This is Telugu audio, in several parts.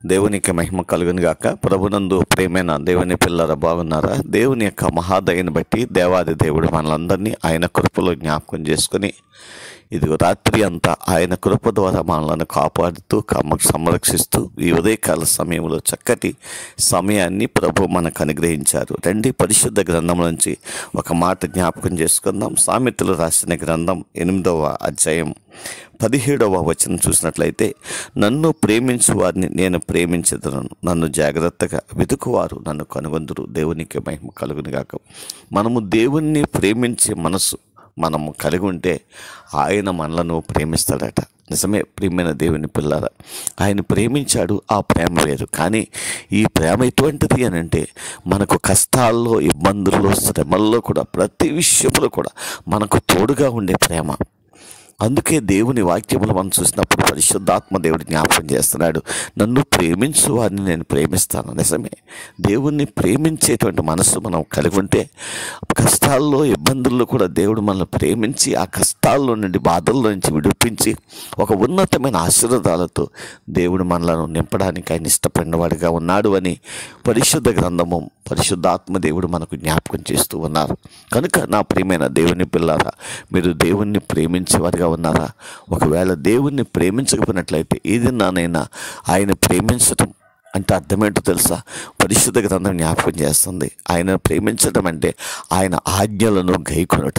దేవునికి మహిమ కలుగును గాక ప్రభునందు ప్రేమైన దేవుని పిల్లల బాగున్నారా దేవుని యొక్క మహాదయని బట్టి దేవాది దేవుడు మనలందరినీ ఆయన కృపలో జ్ఞాపకం చేసుకుని ఇదిగో రాత్రి అంతా ఆయన కృప ద్వారా మనలను కాపాడుతూ కమ్మ సంరక్షిస్తూ ఈ ఉదయకాల సమయంలో చక్కటి సమయాన్ని ప్రభు మనకు అనుగ్రహించారు రండి పరిశుద్ధ గ్రంథం నుంచి ఒక మాట జ్ఞాపకం చేసుకుందాం సామెతలు రాసిన గ్రంథం ఎనిమిదవ అధ్యాయం పదిహేడవ వచనం చూసినట్లయితే నన్ను ప్రేమించు వారిని నేను ప్రేమించదను నన్ను జాగ్రత్తగా వెతుకువారు నన్ను కనుగొందురు దేవునికి మహిమ కలుగునుగాక మనము దేవుణ్ణి ప్రేమించే మనసు మనము కలిగి ఉంటే ఆయన మనలను ప్రేమిస్తాడట నిజమే ప్రియమైన దేవుని పిల్లల ఆయన ప్రేమించాడు ఆ ప్రేమ వేరు కానీ ఈ ప్రేమ ఎటువంటిది అని అంటే మనకు కష్టాల్లో ఇబ్బందుల్లో శ్రమల్లో కూడా ప్రతి విషయంలో కూడా మనకు తోడుగా ఉండే ప్రేమ అందుకే దేవుని వాక్యములు మనం చూసినప్పుడు పరిశుద్ధాత్మ దేవుడు జ్ఞాపకం చేస్తున్నాడు నన్ను ప్రేమించు వారిని నేను ప్రేమిస్తాను నిజమే దేవుణ్ణి ప్రేమించేటువంటి మనస్సు మనం కలిగి ఉంటే కష్టాల్లో ఇబ్బందుల్లో కూడా దేవుడు మనల్ని ప్రేమించి ఆ కష్టాల్లో నుండి బాధల్లో నుంచి విడిపించి ఒక ఉన్నతమైన ఆశీర్వాదాలతో దేవుడు మనలను నింపడానికి ఆయన ఇష్టపడినవాడిగా ఉన్నాడు అని పరిశుద్ధ గ్రంథము పరిశుద్ధాత్మ దేవుడు మనకు జ్ఞాపకం చేస్తూ ఉన్నారు కనుక నా ప్రియమైన దేవుని పిల్లారా మీరు దేవుణ్ణి ప్రేమించేవారిగా ఉన్నారా ఒకవేళ దేవుణ్ణి ప్రేమించకపోయినట్లయితే ఏది నానైనా ఆయన ప్రేమించటం అంటే అర్థమేంటో తెలుసా పరిశుద్ధ గ్రంథం జ్ఞాపకం చేస్తుంది ఆయన ప్రేమించడం అంటే ఆయన ఆజ్ఞలను గైకొనుట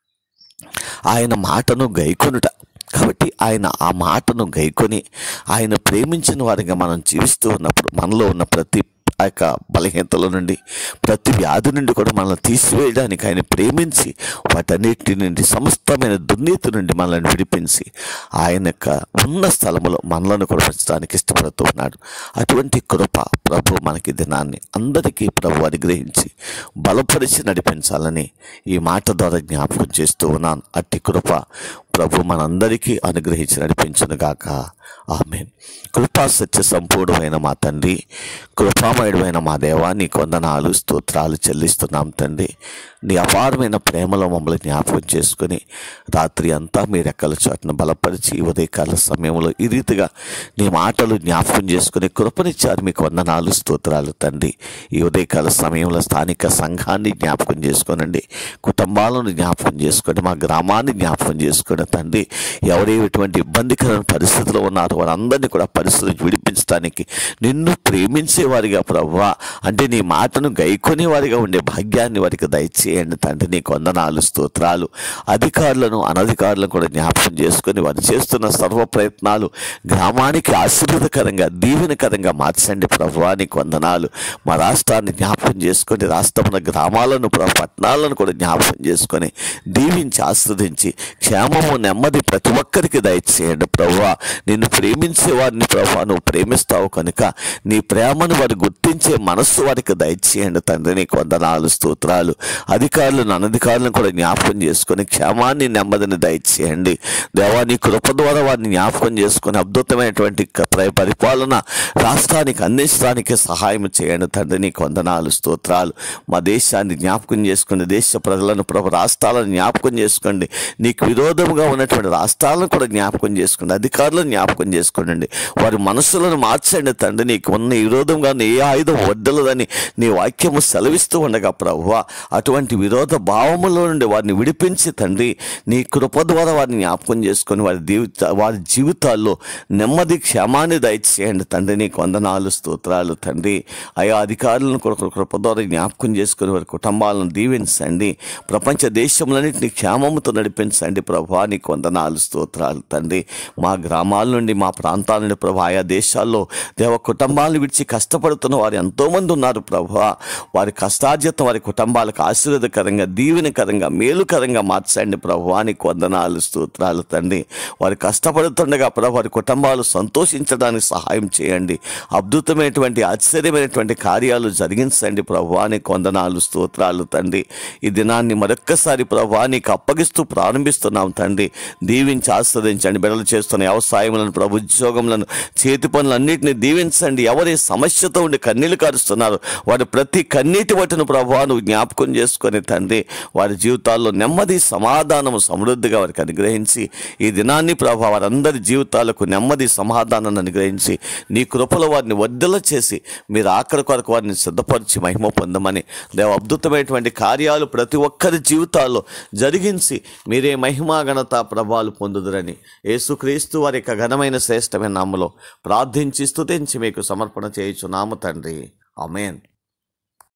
ఆయన మాటను గైకొనుట కాబట్టి ఆయన ఆ మాటను గైకొని ఆయన ప్రేమించిన వారిగా మనం జీవిస్తూ ఉన్నప్పుడు మనలో ఉన్న ప్రతి ఆ యొక్క బలహీనతల నుండి ప్రతి వ్యాధి నుండి కూడా మనల్ని తీసివేయడానికి ఆయన ప్రేమించి వాటన్నిటి నుండి సమస్తమైన దుర్నీతి నుండి మనల్ని విడిపించి ఆయన యొక్క ఉన్న స్థలములో మనలను కూడా పెంచడానికి ఇష్టపడుతూ ఉన్నాడు అటువంటి కృప ప్రభు మనకి దినాన్ని అందరికీ ప్రభు అనుగ్రహించి బలపరిచి నడిపించాలని ఈ మాట ద్వారా జ్ఞాపకం చేస్తూ ఉన్నాను అట్టి కృప ప్రభు మనందరికీ అనుగ్రహించి నడిపించునుగాక ఆమె కృపా సత్య సంపూర్ణమైన మా తండ్రి కృపామయుడమైన మా దేవా నీ కొందనాలు స్తోత్రాలు చెల్లిస్తున్నాం తండ్రి నీ అపారమైన ప్రేమలో మమ్మల్ని జ్ఞాపకం చేసుకుని రాత్రి అంతా మీ రెక్కల చాటును బలపరిచి ఈ ఉదయకాల సమయంలో ఈ రీతిగా నీ మాటలు జ్ఞాపకం చేసుకుని కృపనిచ్చారు మీకు వందనాలు స్తోత్రాలు తండ్రి ఈ ఉదయకాల సమయంలో స్థానిక సంఘాన్ని జ్ఞాపకం చేసుకోనండి కుటుంబాలను జ్ఞాపకం చేసుకోండి మా గ్రామాన్ని జ్ఞాపకం చేసుకోండి తండ్రి ఎవరు ఎటువంటి ఇబ్బందికరమైన పరిస్థితిలో ఉన్నారో వారందరినీ కూడా పరిస్థితి నుంచి విడిపించడానికి నిన్ను ప్రేమించే వారిగా ప్రవ్వా అంటే నీ మాటను గైకొనే వారిగా ఉండే భాగ్యాన్ని వారికి దయచేయండి తండ్రి నీ కొందనాలు స్తోత్రాలు అధికారులను అనధికారులను కూడా జ్ఞాపకం చేసుకొని వారు చేస్తున్న సర్వ ప్రయత్నాలు గ్రామానికి ఆశీర్వదకరంగా దీవెనకరంగా మార్చండి ప్రభువా నీ వందనాలు మా రాష్ట్రాన్ని జ్ఞాపకం చేసుకొని రాష్ట్రమున గ్రామాలను ప్ర- పట్టణాలను కూడా జ్ఞాపకం చేసుకొని దీవించి ఆస్వాదించి క్షేమము నెమ్మది ప్రతి ఒక్కరికి దయచేయండి ప్రభువా నిన్ను ప్రేమించే వారిని ప్రభువా నువ్వు ప్రేమిస్తావు కనుక నీ ప్రేమను వారు గుర్తించే మనస్సు వారికి దయచేయండి తండ్రి నీకు వందనాలు స్తోత్రాలు అధికారులను అనధికారులను కూడా జ్ఞాపకం చేసుకొని క్షేమాన్ని నెమ్మదిని దయచేయండి దేవా నీ కృప ద్వారా వారిని జ్ఞాపకం చేసుకొని అద్భుతమైనటువంటి క- ప్ర- పరిపాలన రాష్ట్రానికి అందించడానికి సహాయం చేయండి తండ్రి నీకు వందనాలు స్తోత్రాలు మా దేశాన్ని జ్ఞాపకం చేసుకోండి దేశ ప్రజలను ప్రభు రాష్ట్రాలను జ్ఞాపకం చేసుకోండి నీకు విరోధముగా ఉన్నటువంటి రాష్ట్రాలను కూడా జ్ఞాపకం చేసుకోండి అధికారులను జ్ఞాపకం చేసుకోండి వారి మనసులను మార్చండి తండ్రి నీకు ఉన్న ఈ విరోధంగా ఉన్న ఏ ఆయుధం వడ్డలదని నీ వాక్యము సెలవిస్తూ ఉండగా ప్రభువా అటువంటి విరోధ భావములో నుండి వారిని విడిపించి తండ్రి నీ కృప ద్వారా వారిని జ్ఞాపకం చేసుకొని వారి జీవిత వారి జీవితాల్లో నెమ్మది క్షేమాన్ని దయచేయండి తండ్రి నీకు వందనాలు స్తోత్రాలు తండ్రి ఆయా అధికారులను కూడా కృ- కృప ద్వారా జ్ఞాపకం చేసుకొని వారి కుటుంబాలను దీవించండి ప్రపంచ దేశములన్నింటినీ క్షేమముతో నడిపించండి ప్రభా నీకు వందనాలు స్తోత్రాలు తండ్రి మా గ్రామాల నుండి మా ప్రాంతాల నుండి ప్రభా ఆయా దేశాల్లో దేవ కుటుంబాలను విడిచి కష్టపడుతున్న వారు ఎంతోమంది ఉన్నారు ప్రభా వారి కష్టార్జితం వారి కుటుంబాలకు ఆశీర్వాదకరంగా దీవెనకరంగా మేలుకరంగా మార్చండి ప్రభా నీకు వందనాలు స్తోత్రాలు తండ్రి వారు కష్టపడుతుండగా ప్రభు వారి కుటుంబాలు సంతోషించడానికి సహాయం చేయండి అద్భుతమైనటువంటి ఆశ్చర్యమైనటువంటి కార్యాలు జరిగించండి ప్రభువానికి వందనాలు స్తోత్రాలు తండ్రి ఈ దినాన్ని మరొక్కసారి ప్రభువానికి అప్పగిస్తూ ప్రారంభిస్తున్నాం తండ్రి దీవించి ఆస్వాదించండి బిడ్డలు చేస్తున్న వ్యవసాయములను ప్రభు ఉద్యోగములను చేతి పనులన్నింటినీ దీవించండి ఎవరి సమస్యతో ఉండి కన్నీళ్లు కారుస్తున్నారు వారి ప్రతి కన్నీటి వట్టును ప్రభు నువ్వు జ్ఞాపకం చేసుకుని చేసుకొని తండ్రి వారి జీవితాల్లో నెమ్మది సమాధానము సమృద్ధిగా వారికి అనుగ్రహించి ఈ దినాన్ని ప్రభావ వారందరి జీవితాలకు నెమ్మది సమాధానాన్ని అనుగ్రహించి నీ కృపలో వారిని వద్దల చేసి మీరు ఆఖరి కొరకు వారిని సిద్ధపరిచి మహిమ పొందమని దేవ అద్భుతమైనటువంటి కార్యాలు ప్రతి ఒక్కరి జీవితాల్లో జరిగించి మీరే మహిమా ఘనత ప్రభావాలు పొందుదురని యేసుక్రీస్తు వారి యొక్క ఘనమైన శ్రేష్టమైన నామలో ప్రార్థించి స్తుతించి మీకు సమర్పణ చేయుచు నామ తండ్రి అమేన్